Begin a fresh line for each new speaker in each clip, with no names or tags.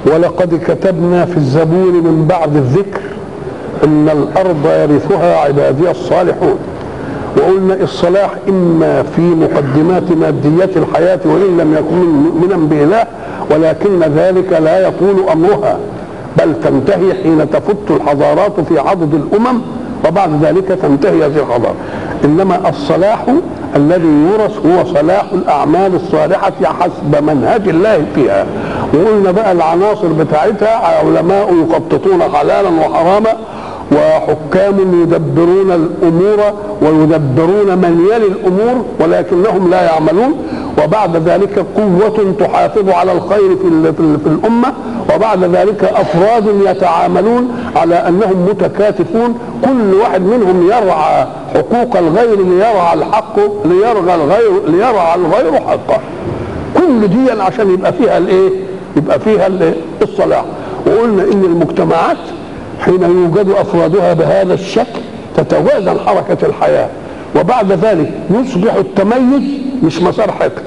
ولقد كتبنا في الزبور من بعد الذكر ان الارض يرثها عبادي الصالحون وقلنا الصلاح اما في مقدمات ماديات الحياه وان لم يكن مؤمنا باله ولكن ذلك لا يطول امرها بل تنتهي حين تفت الحضارات في عضد الامم وبعد ذلك تنتهي هذه الحضاره انما الصلاح الذي يورث هو صلاح الاعمال الصالحه حسب منهج الله فيها وقلنا بقى العناصر بتاعتها علماء يخططون حلالا وحراما وحكام يدبرون الامور ويدبرون من يلي الامور ولكنهم لا يعملون وبعد ذلك قوة تحافظ على الخير في, في, في الأمة وبعد ذلك أفراد يتعاملون على أنهم متكاتفون كل واحد منهم يرعى حقوق الغير ليرعى الحق ليرعى الغير ليرعى الغير حقه كل دي عشان يبقى فيها الايه؟ يبقى فيها الصلاح وقلنا ان المجتمعات حين يوجد افرادها بهذا الشكل تتوازن حركه الحياه وبعد ذلك يصبح التميز مش مسار حقد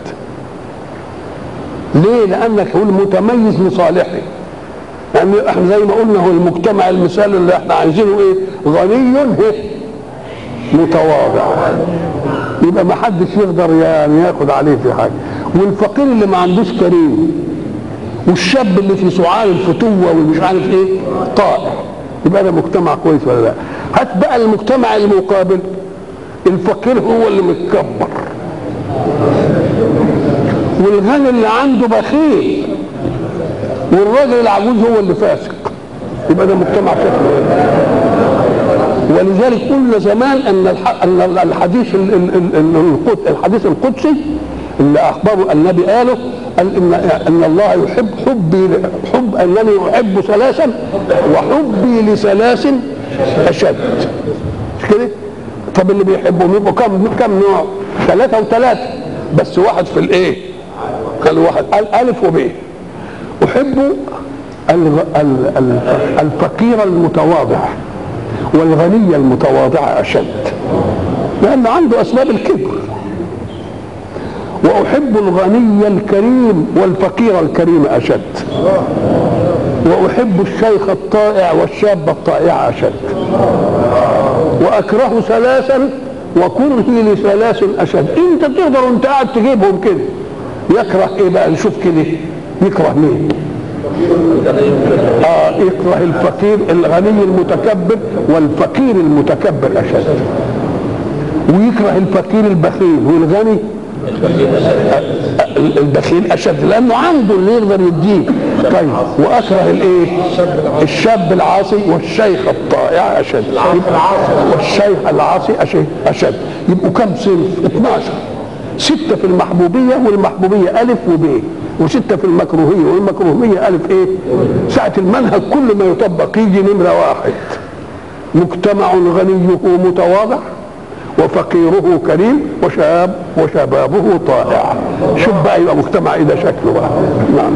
ليه لانك هو المتميز لصالحه يعني احنا زي ما قلنا هو المجتمع المثالي اللي احنا عايزينه ايه غني متواضع يبقى ما حدش يقدر يعني ياخد عليه في حاجه والفقير اللي ما عندوش كريم والشاب اللي في سعال الفتوه والمش عارف ايه طائع يبقى ده مجتمع كويس ولا لا هات بقى المجتمع المقابل الفقير هو اللي متكبر والغني اللي عنده بخيل والراجل العجوز هو اللي فاسق يبقى ده مجتمع شكله ولذلك قلنا زمان ان ان الحديث الحديث القدسي اللي اخبره النبي قاله قال ان ان الله يحب حبي حب انني احب ثلاثا وحبي لثلاث اشد مش كده؟ طب اللي بيحبهم يبقوا كم كم نوع؟ ثلاثة وثلاثة بس واحد في الايه؟ قال واحد قال ألف وب أحب الفقير المتواضع والغني المتواضع أشد لأن عنده أسباب الكبر وأحب الغني الكريم والفقير الكريم أشد وأحب الشيخ الطائع والشاب الطائع أشد وأكره ثلاثا وكرهي لثلاث أشد أنت تقدر وأنت قاعد تجيبهم كده يكره إيه بقى نشوف كده يكره مين اه يكره الفقير الغني المتكبر والفقير المتكبر اشد ويكره الفقير البخيل والغني البخيل اشد لانه عنده اللي يقدر يديه طيب واكره الايه الشاب العاصي والشيخ الطائع اشد والشيخ العاصي اشد اشد يبقوا كم صنف 12 ستة في المحبوبية والمحبوبية ألف وب وستة في المكروهية والمكروهية ألف إيه؟ ساعة المنهج كل ما يطبق يجي نمرة واحد مجتمع غنيه متواضع وفقيره كريم وشاب وشبابه طائع شوف بقى يبقى مجتمع إذا شكله بقى نعم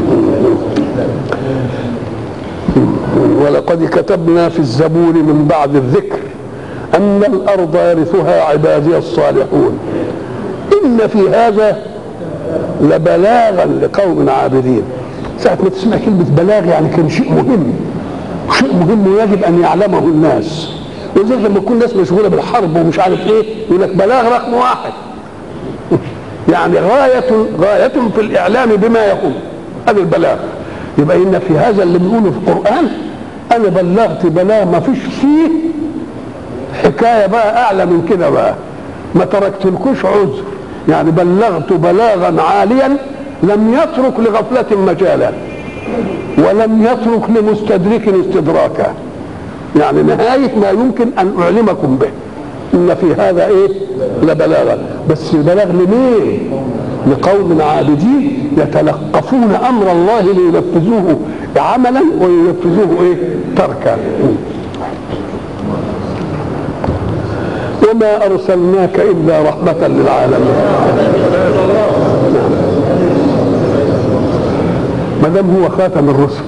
ولقد كتبنا في الزبور من بعد الذكر أن الأرض يرثها عبادي الصالحون إن في هذا لبلاغا لقوم عابدين ساعة ما تسمع كلمة بلاغ يعني كان شيء مهم شيء مهم ويجب أن يعلمه الناس ولذلك لما تكون الناس مشغولة بالحرب ومش عارف إيه يقول لك بلاغ رقم واحد يعني غاية غاية في الإعلام بما يقول هذا البلاغ يبقى إن في هذا اللي بنقوله في القرآن أنا بلغت بلاغ ما فيش فيه حكاية بقى أعلى من كده بقى ما تركتلكوش عذر يعني بلغت بلاغا عاليا لم يترك لغفلة مجالا ولم يترك لمستدرك استدراكا يعني نهاية ما يمكن أن أعلمكم به إن في هذا إيه لبلاغا بس البلاغ لمين لقوم عابدين يتلقفون أمر الله لينفذوه عملا وينفذوه إيه تركا وما أرسلناك إلا رحمة للعالمين ما دام هو خاتم الرسل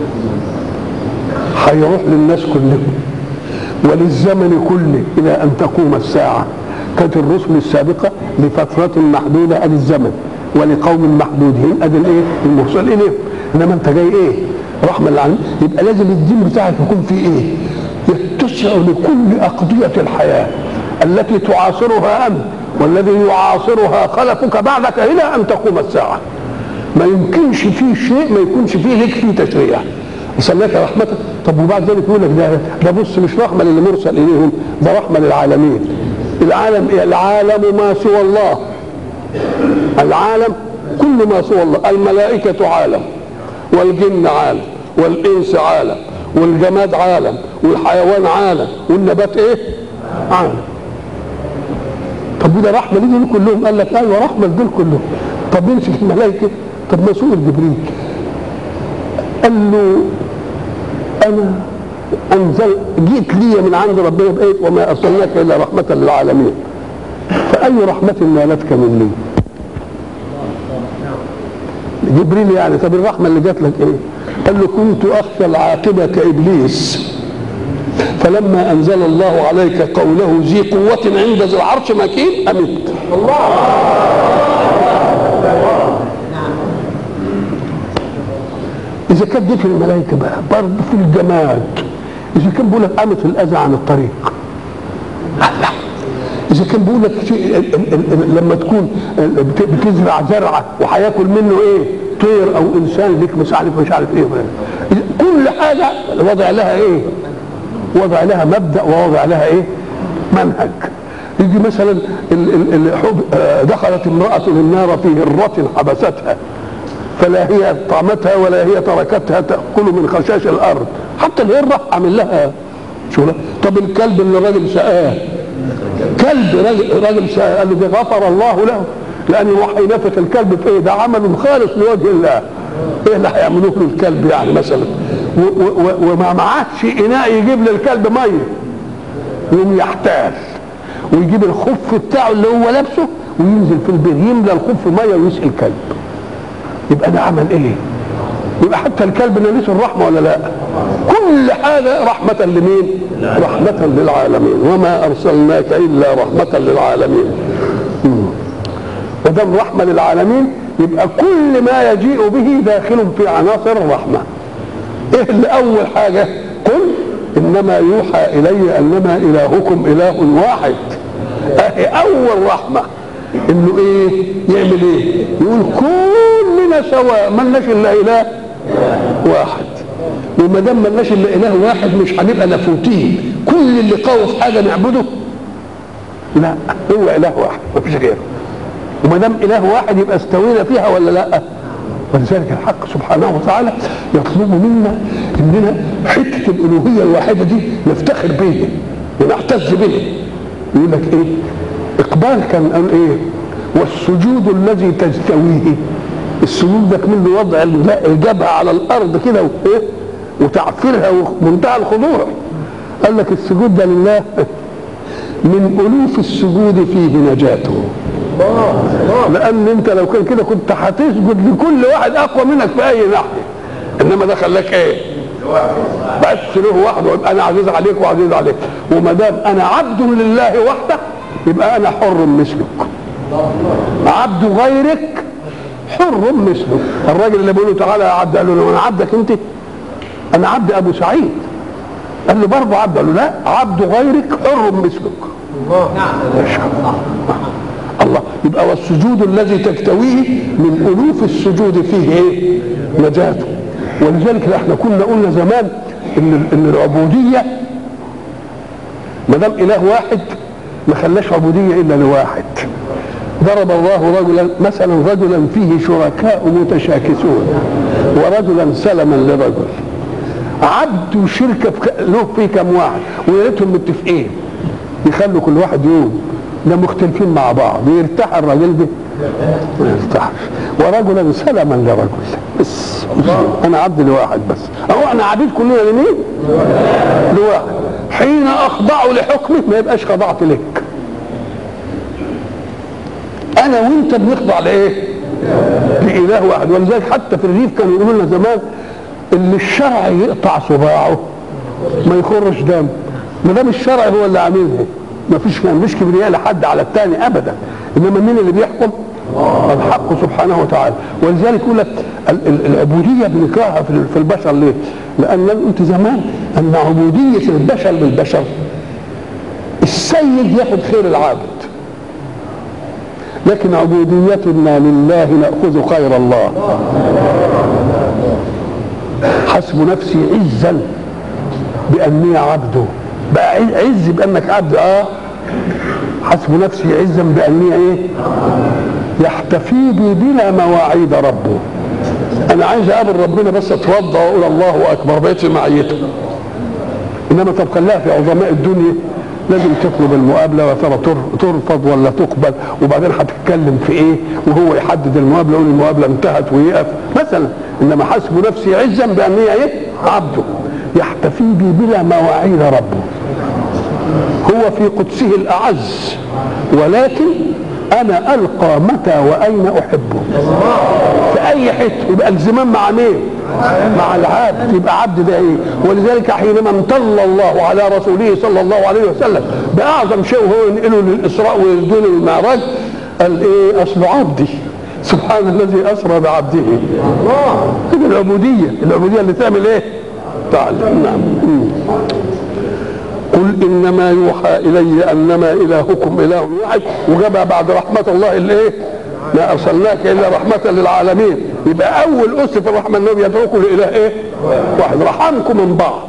هيروح للناس كلهم وللزمن كله إلى أن تقوم الساعة كانت الرسل السابقة لفترة محدودة أدي الزمن ولقوم محدودين أدي الإيه؟ المرسل إليهم إنما أنت جاي إيه؟ رحمه للعالمين يبقى لازم الدين بتاعك يكون فيه ايه؟ يتسع لكل اقضيه الحياه التي تعاصرها انت والذي يعاصرها خلفك بعدك الى ان تقوم الساعه ما يمكنش فيه شيء ما يكونش فيه لك فيه تشريع وسماك رحمة طب وبعد ذلك يقول لك ده ده بص مش رحمة للي مرسل إليهم ده رحمة للعالمين العالم إيه؟ العالم ما سوى الله العالم كل ما سوى الله الملائكة عالم والجن عالم والإنس عالم والجماد عالم والحيوان عالم والنبات إيه؟ عالم طب وده رحمة ليه دول كلهم قال لك أيوه رحمة لدول كلهم طب يمسك الملائكة طب ما سئل جبريل قال له انا انزل جئت لي من عند ربنا بقيت وما ارسلناك الا رحمه للعالمين فاي رحمه نالتك مني جبريل يعني طب الرحمه اللي جات لك ايه قال له كنت اخشى العاقبه كابليس فلما انزل الله عليك قوله ذي قوه عند ذي العرش مكين امنت اذا كانت دي في الملائكه بقى برضه في الجماد اذا كان بيقول لك قامت الاذى عن الطريق لا اذا كان بيقول لك شيء- ال- ال- ال- لما تكون بت- بتزرع زرعه وهياكل منه ايه طير او انسان ليك مش عارف مش عارف ايه كل حاجه وضع لها ايه وضع لها مبدا ووضع لها ايه منهج يجي مثلا ال- ال- الحب آه، دخلت امراه النار في هره حبستها فلا هي طعمتها ولا هي تركتها تاكل من خشاش الارض حتى الهره عامل لها شغله طب الكلب اللي الراجل سقاه كلب راجل, راجل سقاه قال له ده غفر الله له لانه راح ينافق الكلب في ايه ده عمل خالص لوجه الله ايه اللي هيعملوه له الكلب يعني مثلا و- و- و- وما معهش اناء يجيب للكلب ميه يقوم يحتال ويجيب الخف بتاعه اللي هو لابسه وينزل في البيت يملى الخف ميه ويسقي الكلب يبقى ده عمل ايه يبقى حتى الكلب ناليس الرحمه ولا لا كل حاجه رحمه لمين رحمه للعالمين وما ارسلناك الا رحمه للعالمين ودام رحمه للعالمين يبقى كل ما يجيء به داخل في عناصر الرحمه ايه اللي اول حاجه قل انما يوحى الي انما الهكم اله واحد اهي اول رحمه انه ايه يعمل ايه يقول كلنا سواء ملناش الا اله واحد وما دام ملناش الا اله واحد مش هنبقى نفوتين كل اللي قوي في حاجه نعبده لا هو اله واحد مفيش غيره وما دام اله واحد يبقى استوينا فيها ولا لا ولذلك الحق سبحانه وتعالى يطلب منا اننا حته الالوهيه الواحده دي نفتخر بيها ونعتز بها يقول لك ايه اقبال كان قال ايه والسجود الذي تجتويه السجود ده من وضع الجبهه على الارض كده وايه وتعفيرها ومنتهى الخضوع قال لك السجود ده لله من الوف السجود فيه نجاته لان انت لو كان كده كنت هتسجد لكل واحد اقوى منك في اي ناحيه انما ده خلاك ايه بس له وحده يبقى انا عزيز عليك وعزيز عليك وما دام انا عبد لله وحده يبقى انا حر مثلك عبد غيرك حر مثلك الراجل اللي بيقول له تعالى يا عبد قال له انا عبدك انت انا عبد ابو سعيد قال له برضه عبد قال له لا عبد غيرك حر مثلك الله يبقى والسجود الذي تكتويه من الوف السجود فيه ايه نجاته ولذلك احنا كنا قلنا زمان ان ان العبوديه ما دام اله واحد ما خلاش عبوديه الا لواحد ضرب الله رجلا مثلا رجلا فيه شركاء متشاكسون ورجلا سلما لرجل عبد وشركه له فيه كم واحد ويا ريتهم متفقين يخلوا كل واحد يوم ده مختلفين مع بعض يرتاح الراجل ده ما يرتاحش ورجلا سلما لرجل بس انا عبد لواحد بس اهو انا عبيد كلنا لمين؟ لواحد حين اخضع لحكمه ما يبقاش خضعت لك انا وانت بنخضع لايه؟ لاله واحد ولذلك حتى في الريف كانوا يقولوا لنا زمان اللي الشرع يقطع صباعه ما يخرش دم ما دام الشرع هو اللي عاملها ما فيش مش كبرياء لحد على الثاني ابدا انما مين اللي بيحكم الحق سبحانه وتعالى ولذلك يقول لك ال- ال- العبوديه بنكرهها في ال- في البشر ليه؟ لان قلت زمان ان عبوديه البشر للبشر السيد ياخذ خير العابد لكن عبوديتنا لله ناخذ خير الله حسب نفسي عزا باني عبده بقى عز بانك عبد اه حسب نفسي عزا باني ايه يحتفي بي بلا مواعيد ربه انا عايز اقابل ربنا بس اتوضا واقول الله اكبر بقيت في معيته انما طب خليها في عظماء الدنيا لازم تطلب المقابله ويا ترى تر- ترفض ولا تقبل وبعدين هتتكلم في ايه وهو يحدد المقابله يقول المقابله انتهت ويقف مثلا انما حسب نفسي عزا باني ايه عبده يحتفي بي بلا مواعيد ربه هو في قدسه الاعز ولكن انا القى متى واين احبه في اي حته يبقى الزمان مع مين مع العبد يبقى عبد ده ايه ولذلك حينما امتن الله على رسوله صلى الله عليه وسلم باعظم شيء وهو ينقله للاسراء والدين والمعراج قال ايه اصل عبدي سبحان الذي اسرى بعبده كده العبوديه العبوديه اللي تعمل ايه تعالى نعم مم. قل انما يوحى الي انما الهكم اله واحد وجابها بعد رحمه الله الايه ما ارسلناك الا رحمه للعالمين يبقى اول اس في الرحمه انه يدعوكم لاله ايه واحد رحمكم من بعض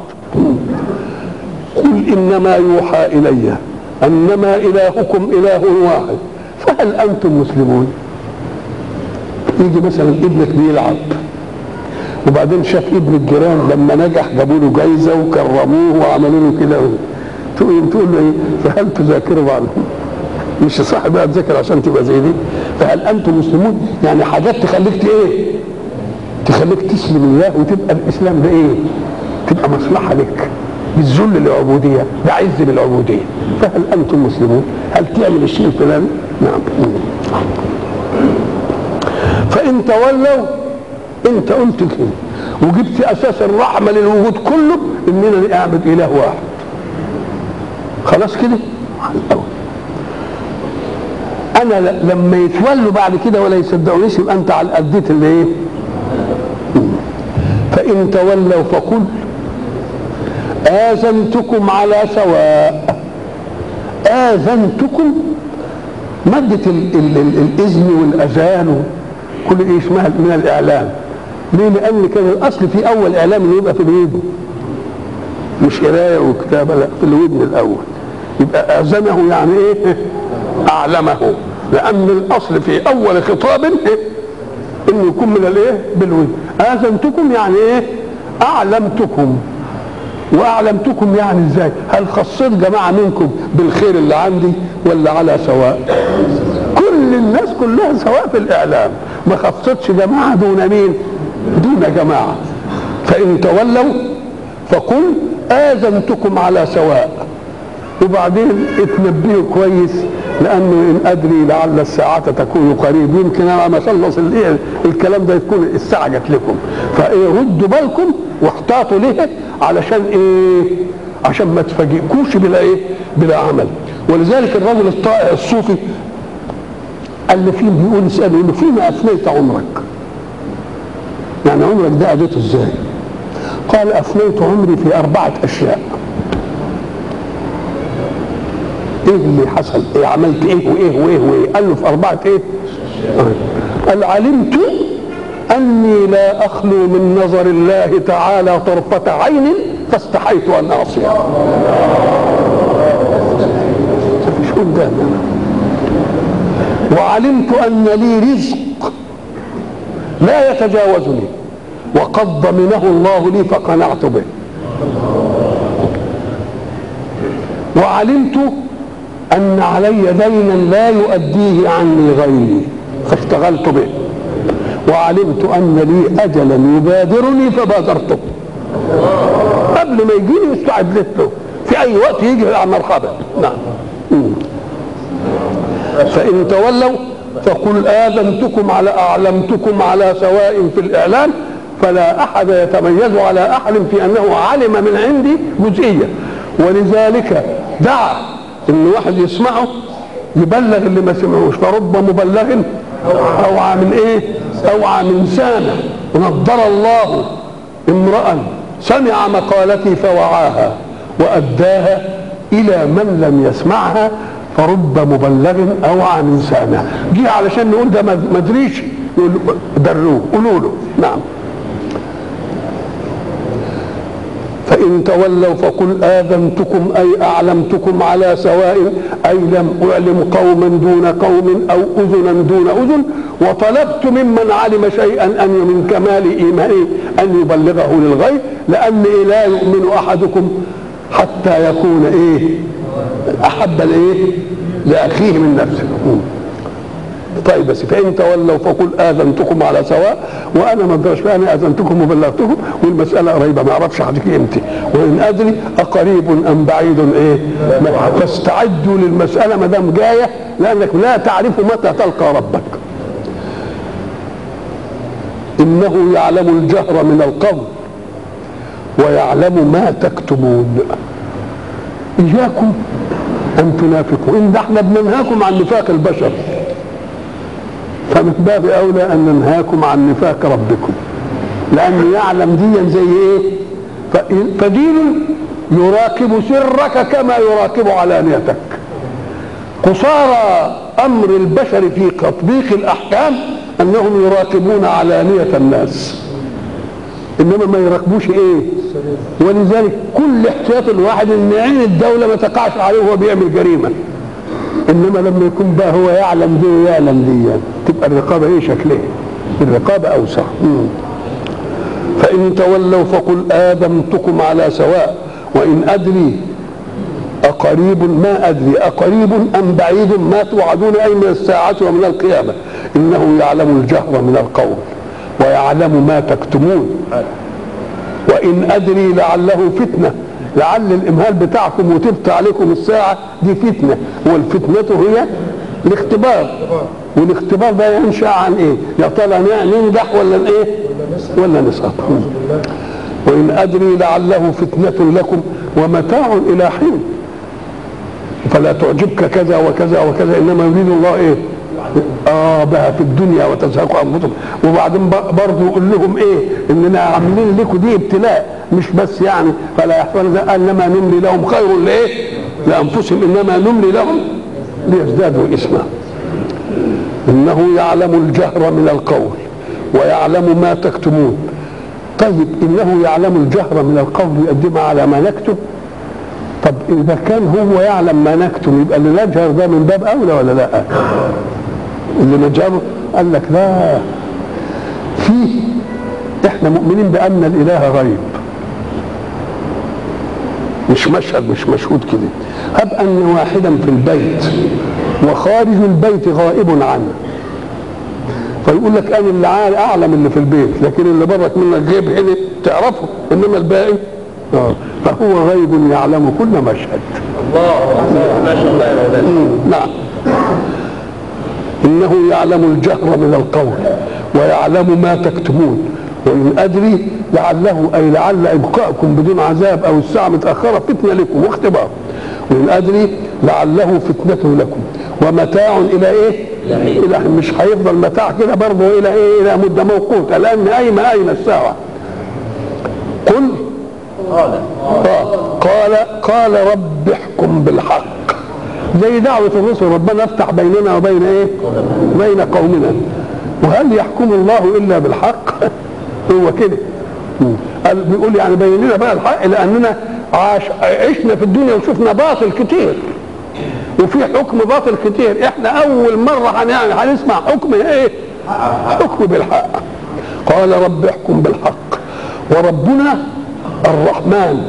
قل انما يوحى الي انما الهكم اله واحد فهل انتم مسلمون يجي مثلا ابنك بيلعب وبعدين شاف ابن الجيران لما نجح جابوا له جايزه وكرموه وعملوا له كده تقول تقول له ايه فهل تذاكروا عنهم مش صح بقى تذاكر عشان تبقى زي دي فهل انتم مسلمون يعني حاجات تخليك ت- ايه تخليك تسلم الله وتبقى الاسلام ده ايه تبقى مصلحه لك بالذل للعبوديه ده عز بالعبوديه فهل انتم مسلمون هل تعمل الشيء الفلاني نعم فان تولوا انت قلت كده وجبت اساس الرحمه للوجود كله اننا نعبد اله واحد خلاص كده انا ل- لما يتولوا بعد كده ولا يصدقونيش يبقى انت على اديت اللي ايه فان تولوا فقل اذنتكم على سواء اذنتكم مادة ال ال ال الإذن والأذان كل إيه اسمها من الإعلام ليه؟ لأن كان الأصل في أول إعلام إنه يبقى في الودن مش قراية وكتابة لا في الودن الأول يبقى أذنه يعني إيه؟ أعلمه لأن الأصل في أول خطاب إيه؟ إنه يكون من الإيه؟ بالودن آذنتكم يعني إيه؟ أعلمتكم واعلمتكم يعني ازاي هل خصيت جماعه منكم بالخير اللي عندي ولا على سواء كل الناس كلها سواء في الاعلام ما خصتش جماعه دون مين دون جماعه فان تولوا فقل اذنتكم على سواء وبعدين اتنبهوا كويس لانه ان ادري لعل الساعه تكون قريب يمكن انا ما اخلص الايه الكلام ده تكون الساعه جت لكم فايه ردوا بالكم واحتاطوا ليه علشان ايه عشان ما تفاجئكوش بلا ايه بلا عمل ولذلك الرجل الطائع الصوفي اللي فيه بيقول اساله يقول له فيما افنيت عمرك يعني عمرك ده اديته ازاي قال افنيت عمري في اربعه اشياء ايه اللي حصل ايه عملت ايه وايه وايه وايه قال له في اربعه ايه قال علمت اني لا اخلو من نظر الله تعالى طرفه عين فاستحيت ان اعصيه مش قدامي وعلمت ان لي رزق لا يتجاوزني وقد ضمنه الله لي فقنعت به وعلمت أن علي دينا لا يؤديه عني غيري فاشتغلت به وعلمت أن لي أجلا يبادرني فبادرته قبل ما يجيني استعدت له في أي وقت يجي على مرحبا نعم مم. فإن تولوا فقل آذنتكم على أعلمتكم على سواء في الإعلام فلا أحد يتميز على أحد في أنه علم من عندي جزئية ولذلك دعا ان واحد يسمعه يبلغ اللي ما سمعوش فرب مبلغ اوعى من ايه اوعى من سامع ونضر الله امرأ سمع مقالتي فوعاها وأداها إلى من لم يسمعها فرب مبلغ أوعى من سامع جه علشان نقول ده ما ادريش يقول دروه قولوا له نعم فإن تولوا فقل آذنتكم أي أعلمتكم على سواء أي لم أعلم قوما دون قوم أو أذنا دون أذن وطلبت ممن علم شيئا أن من كمال إيمانه أن يبلغه للغير لأن لا يؤمن أحدكم حتى يكون إيه أحب الإيه لأخيه من نفسه طيب بس فان تولوا فقل اذنتكم على سواء وانا ما اقدرش انا اذنتكم وبلغتكم والمساله قريبه ما اعرفش هتيجي امتى وان ادري اقريب ام بعيد ايه فاستعدوا للمساله ما دام جايه لانك لا تعرف متى تلقى ربك انه يعلم الجهر من القول ويعلم ما تكتمون اياكم ان تنافقوا ان احنا بننهاكم عن نفاق البشر فمن باب اولى ان ننهاكم عن نفاق ربكم لانه يعلم ديا زي ايه فدين يراقب سرك كما يراقب علانيتك قصارى امر البشر في تطبيق الاحكام انهم يراقبون علانيه الناس انما ما يراقبوش ايه ولذلك كل احتياط الواحد ان عين الدوله ما تقعش عليه وهو بيعمل جريمه انما لما يكون بقى هو يعلم دي ويعلم دي تبقى الرقابه ايه شكلها الرقابه اوسع فان تولوا فقل اذنتكم على سواء وان ادري أقريب ما أدري أقريب أم بعيد ما توعدون أي من الساعة ومن القيامة إنه يعلم الجهر من القول ويعلم ما تكتمون وإن أدري لعله فتنة لعل الامهال بتاعكم وتبت عليكم الساعه دي فتنه والفتنه هي الاختبار والاختبار ده ينشا عن ايه؟ يا ترى ننجح ولا ايه؟ ولا نسقط وان ادري لعله فتنه لكم ومتاع الى حين فلا تعجبك كذا وكذا وكذا انما يريد الله ايه؟ اه بها في الدنيا وتزهق انفسهم وبعدين برضه يقول لهم ايه اننا عاملين لكم دي ابتلاء مش بس يعني فلا يحصل انما نملي لهم خير لايه؟ لانفسهم انما نملي لهم ليزدادوا اثما انه يعلم الجهر من القول ويعلم ما تكتمون طيب انه يعلم الجهر من القول يقدمها على ما نكتب طب اذا كان هو يعلم ما نكتم يبقى اللي نجهر ده من باب اولى ولا لا؟ اللي نجهره قال لك لا فيه احنا مؤمنين بان الاله غيب مش مشهد مش مشهود كده هب ان واحدا في البيت وخارج البيت غائب عنه فيقول لك انا اللي اعلم اللي في البيت لكن اللي برك منك غيب هنا تعرفه انما الباقي اه فهو غيب يعلم كل مشهد
الله ما شاء الله يا مولانا
نعم انه يعلم الجهر من القول ويعلم ما تكتمون وان ادري لعله اي لعل ابقاءكم بدون عذاب او الساعه متاخره فتنه لكم واختبار وان ادري لعله فتنه لكم ومتاع الى ايه؟ الى مش هيفضل متاع كده برضه الى ايه؟ الى مده موقوته لان اين اين الساعه؟ قل
قال
آه. قال قال رب احكم بالحق زي دعوة الرسل ربنا افتح بيننا وبين ايه؟ بين قومنا وهل يحكم الله الا بالحق؟ هو كده قال بيقول يعني بين لنا بقى الحق لاننا عاش عشنا في الدنيا وشفنا باطل كتير وفي حكم باطل كتير احنا اول مره هنعمل هنسمع حكم ايه؟ حكم بالحق قال رب احكم بالحق وربنا الرحمن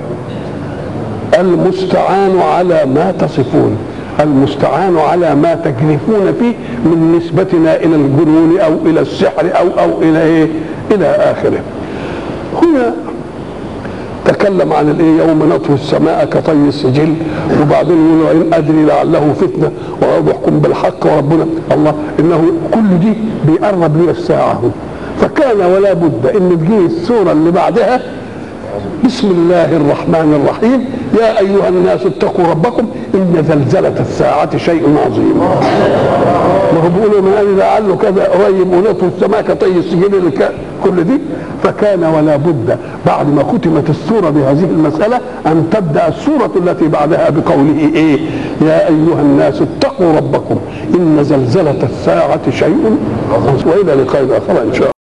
المستعان على ما تصفون المستعان على ما تجرفون فيه من نسبتنا الى الجنون او الى السحر او او الى ايه الى اخره هنا تكلم عن الايه يوم نطوي السماء كطي السجل وبعدين يقول ان ادري لعله فتنه وربكم بالحق وربنا الله انه كل دي بيقرب لي الساعه هو فكان ولا بد ان تجي السوره اللي بعدها بسم الله الرحمن الرحيم يا ايها الناس اتقوا ربكم ان زلزله الساعه شيء عظيم ما هو بيقولوا من قال لعله كذا قريب ونطوا السماء كطي السجل الك- كل دي فكان ولا بد بعد ما ختمت السوره بهذه المساله ان تبدا السوره التي بعدها بقوله ايه يا ايها الناس اتقوا ربكم ان زلزله الساعه شيء عظيم والى لقاء اخر ان شاء الله